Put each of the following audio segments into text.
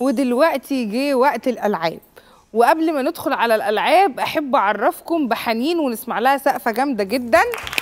ودلوقتي جه وقت الالعاب وقبل ما ندخل على الالعاب احب اعرفكم بحنين ونسمع لها سقفه جامده جدا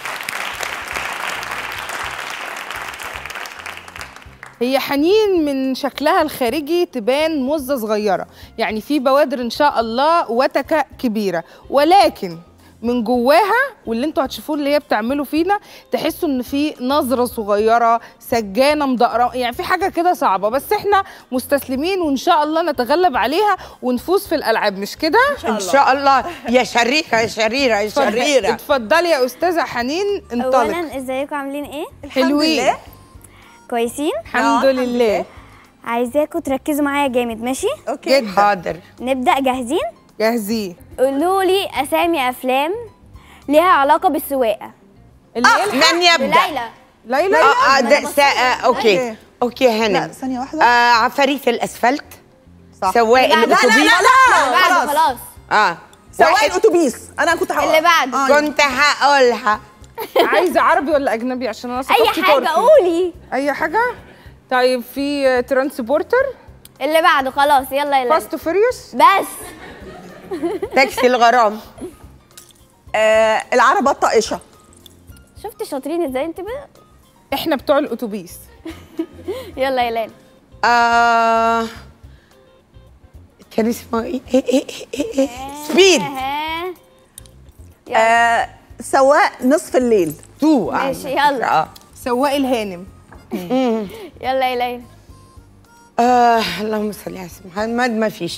هي حنين من شكلها الخارجي تبان مزه صغيره يعني في بوادر ان شاء الله وتكه كبيره ولكن من جواها واللي انتوا هتشوفوه اللي هي بتعمله فينا تحسوا ان في نظره صغيره سجانه مدقره يعني في حاجه كده صعبه بس احنا مستسلمين وان شاء الله نتغلب عليها ونفوز في الالعاب مش كده ان شاء الله يا شريره يا شريره يا شريره اتفضلي يا استاذه حنين انطلق اولا ازيكم عاملين ايه حلوين لله. كويسين الحمد آه، الحمد لله عايزاكم تركزوا معايا جامد ماشي اوكي جدا. حاضر نبدا جاهزين جاهزين قولوا لي اسامي افلام ليها علاقه بالسواقه اللي آه، يلحق من يبدا بليلى ليلى اه آه، ده أنا سا- آه، اوكي إيه؟ اوكي هانم لا، ثانية واحدة. آه عفاريت الاسفلت صح سواق لا، لا، لا، الاتوبيس لا، بعده خلاص. خلاص اه سواق واحد الاتوبيس انا كنت هقول اللي بعده. آه، كنت هقولها عايزه عربي ولا اجنبي عشان انا اي ثقافتي حاجه تركي. قولي اي حاجه طيب في ترانسبورتر اللي بعده خلاص يلا يلا فاست فيريوس بس تاكسي الغرام آه العربة الطائشة شفت شاطرين ازاي انت بقى احنا بتوع الاتوبيس يلا يا ليلى آه كان اسمه ايه إيه إيه إيه إيه إيه؟ سبيد ها. يلا آه سواق نصف الليل تو آه. ماشي، يلا. اه سواق الهانم يلا يا ليلى آه اللهم صل على سيدنا محمد ما فيش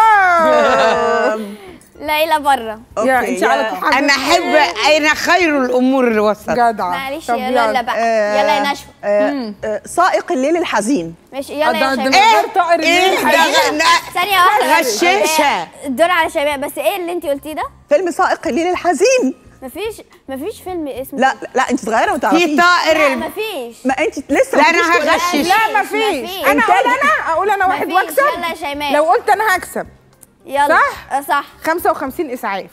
ليلى بره يا انت على يا- حاجه انا احب اين خير الامور الوسط جدعه معلش طب يلا يلا بقى آه، يلا يا نشوى آه آه سائق الليل الحزين ماشي آه، يلا ده يا ده من شيماء غير طائر ايه الليل ده الحقيقة. غ- ثانية واحدة بس. غشاشة. آه، الدور على شيماء بس ايه اللي انت قلتيه ده؟ فيلم سائق الليل الحزين مفيش مفيش فيلم اسمه لا لا, لا انت صغيره وما في تعرفيش طائر لا الب- مفيش ما انت لسه لا، ما أنا كنتيش تقولي. هغشش. لا مفيش. مفيش انا اقول انا اقول انا واحد مفيش. واكسب يلا يا شيماء. لو قلت انا هكسب يلا صح؟ آه، صح 55 اسعاف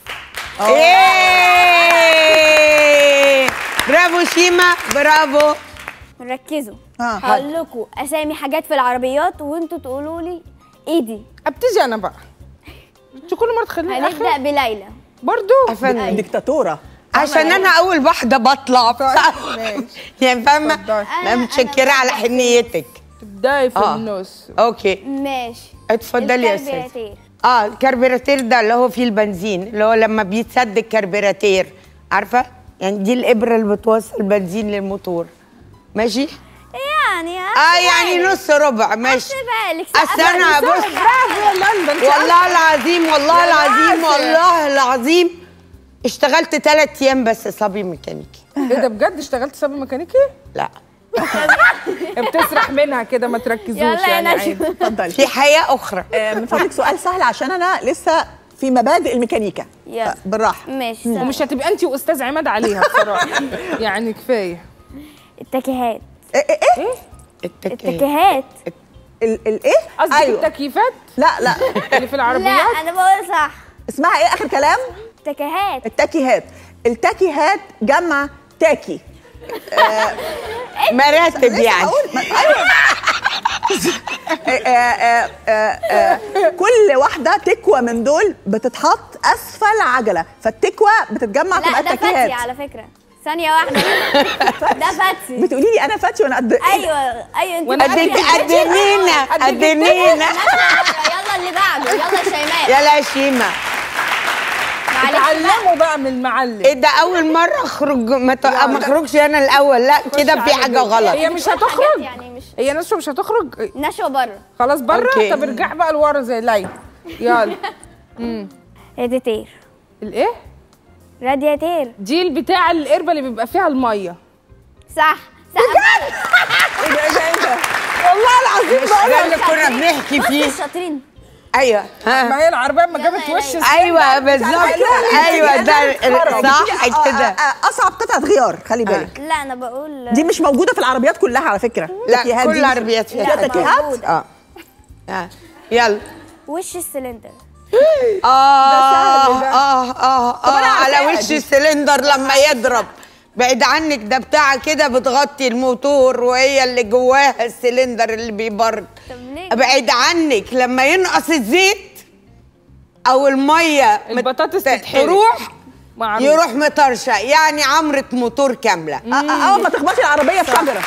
ايه برافو شيما برافو ركزوا آه، هقول لكم اسامي حاجات في العربيات وانتوا تقولوا لي ايه دي ابتدي انا بقى انت كل مره تخليني هنبدا اخر بليلى برضو افندم دكتاتوره عشان انا اول واحده بطلع ماشي. يعني فاهمه اتفضلي. ما متشكره على حنيتك تبداي في آه. النص اوكي ماشي اتفضلي يا استاذ الكربيراتير. اه الكربيراتير ده اللي هو فيه البنزين اللي هو لما بيتسد الكربيراتير عارفه يعني دي الابره اللي بتوصل بنزين للموتور ماشي يعني اه يعني نص ربع ماشي بالك اصل انا بص برافو يا لندن والله العظيم والله يا العظيم باسل. والله العظيم اشتغلت ثلاث ايام بس صبي ميكانيكي ايه ده بجد اشتغلت سبب ميكانيكي لا بتسرح منها كده ما تركزوش يلا يا يعني نشوى. عادي. اتفضلي في حياه اخرى آه من فضلك سؤال سهل عشان انا لسه في مبادئ الميكانيكا يلا. بالراحه ماشي ومش هتبقى انت واستاذ عماد عليها بصراحه يعني كفايه التكيهات ايه ايه, إيه؟ التكييف التكيهات ال- الايه قصدك ايوه التكييفات لا لا اللي في لا العربيات انا بقول صح اسمها ايه اخر كلام تكيهات التاكيهات التاكيهات جمع تاكي مراتب لسه يعني هقول ما- ايوه آه، آه، آه، آه، كل واحده تكوى من دول بتتحط اسفل عجله فالتكوى بتتجمع لا تبقى ده فاتي تاكيهات على فكرة ثانية واحدة ده فاتي بتقولي لي انا فاتي وانا قد إيه؟ ايوه ايوه انت وأنا فاتي. قد قدمينا قدمينا يلا اللي بعده يلا شيماء يلا يا شيماء معلش بقى. اتعلموا بقى من المعلم ايه ده اول مره اخرج ما, ت... ما اخرجش انا الاول لا كده في حاجه غلط هي مش حاجات هتخرج يعني مش هي نشوى مش هتخرج نشوى بره خلاص بره أوكي. طب ارجع بقى لورا زي ليلى يلا راديتير الايه رادياتير دي البتاع القربه اللي بيبقى فيها الميه صح صح ايه ده ايه ده ايه ده والله العظيم بقول ده اللي كنا بنحكي فيه شاطرين ايوه ها ما هي العربيه ما يلا جابت يا وش ليلى. ايوه بالظبط ايوه ده صح آه، كده آه، آه، اصعب قطعه غيار خلي بالك لا انا بقول دي مش موجوده في العربيات كلها على فكره لا التكيهات كل دي. العربيات فيها فيها لا، تكيهات موجودة. اه آه. يلا وش السلندر اه سهل ده. اه اه اه أنا على عارفاها وش دي. السلندر لما يضرب بعيد عنك ده بتاع كده بتغطي الموتور وهي اللي جواها السلندر اللي بيبرد طب ليه ايه ابعد عنك لما ينقص الزيت او الميه مت- البطاطس تحرق، تروح معروف يروح مطرشه يعني عمرة موتور كامله أ- أ- اول ما تخبطي العربيه في شجره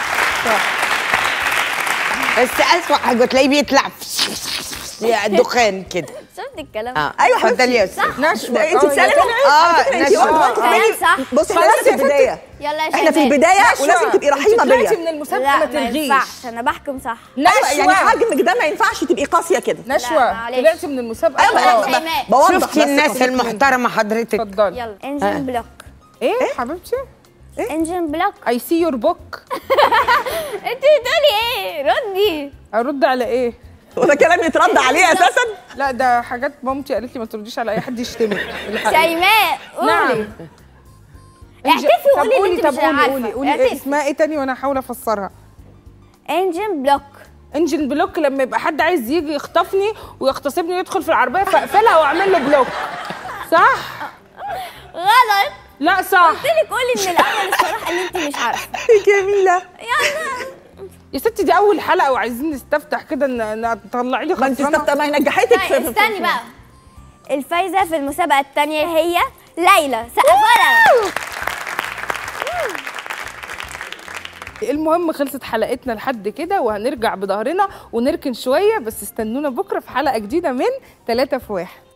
بس اسوأ حاجه تلاقيه بيطلع دخان كده شفت الكلام اه ايوه اتفضلي يا صح. استاذ نشوة انت آه، بتسالي يا اه على فكرة انت نشوة. واحده كلام واحده صح. بصي خلاص احنا لسه يا في البدايه يلا يا احنا في شباب. البدايه نشوة. ولازم تبقي انت رحيمه طلعتي بيا من المسابقه لا ما ما تلغيش ينفعش انا بحكم صح أيوة، يعني نشوة حجمك ده ما ينفعش تبقي قاسيه كده لا، نشوة معلش. طلعتي من المسابقه ايوه خلاص. خلاص. ب- شيماء. بوضح شفتي بس الناس قصدي. المحترمه حضرتك اتفضلي يلا انجن بلوك ايه حبيبتي انجن بلوك اي سي يور بوك انت بتقولي ايه ردي ارد على ايه وده كلام يترد عليه اساسا لا ده حاجات مامتي قالت لي ما ترديش على اي حد يشتمك الحقيقة. شيماء قولي نعم اعتفي طب وقولي قولي اللي انت طب مش قولي عارفه قولي قولي إيه اعتفي. اسمها ايه تاني وانا هحاول افسرها انجن بلوك انجن بلوك لما يبقى حد عايز يجي يخطفني ويغتصبني ويدخل في العربيه فاقفلها واعمل له بلوك صح غلط لا صح قلت لك قولي من الاول الصراحه ان انت مش عارفه جميله يا ستي دي اول حلقه وعايزين نستفتح كده ان إن تطلعي لي ما انت خسرانه استفت- ما هي نجحتك في- طيب في- استني بقى الفايزه في المسابقه الثانيه هي ليلى سقفلها المهم خلصت حلقتنا لحد كده وهنرجع بظهرنا ونركن شويه بس استنونا بكره في حلقه جديده من 3 في واحد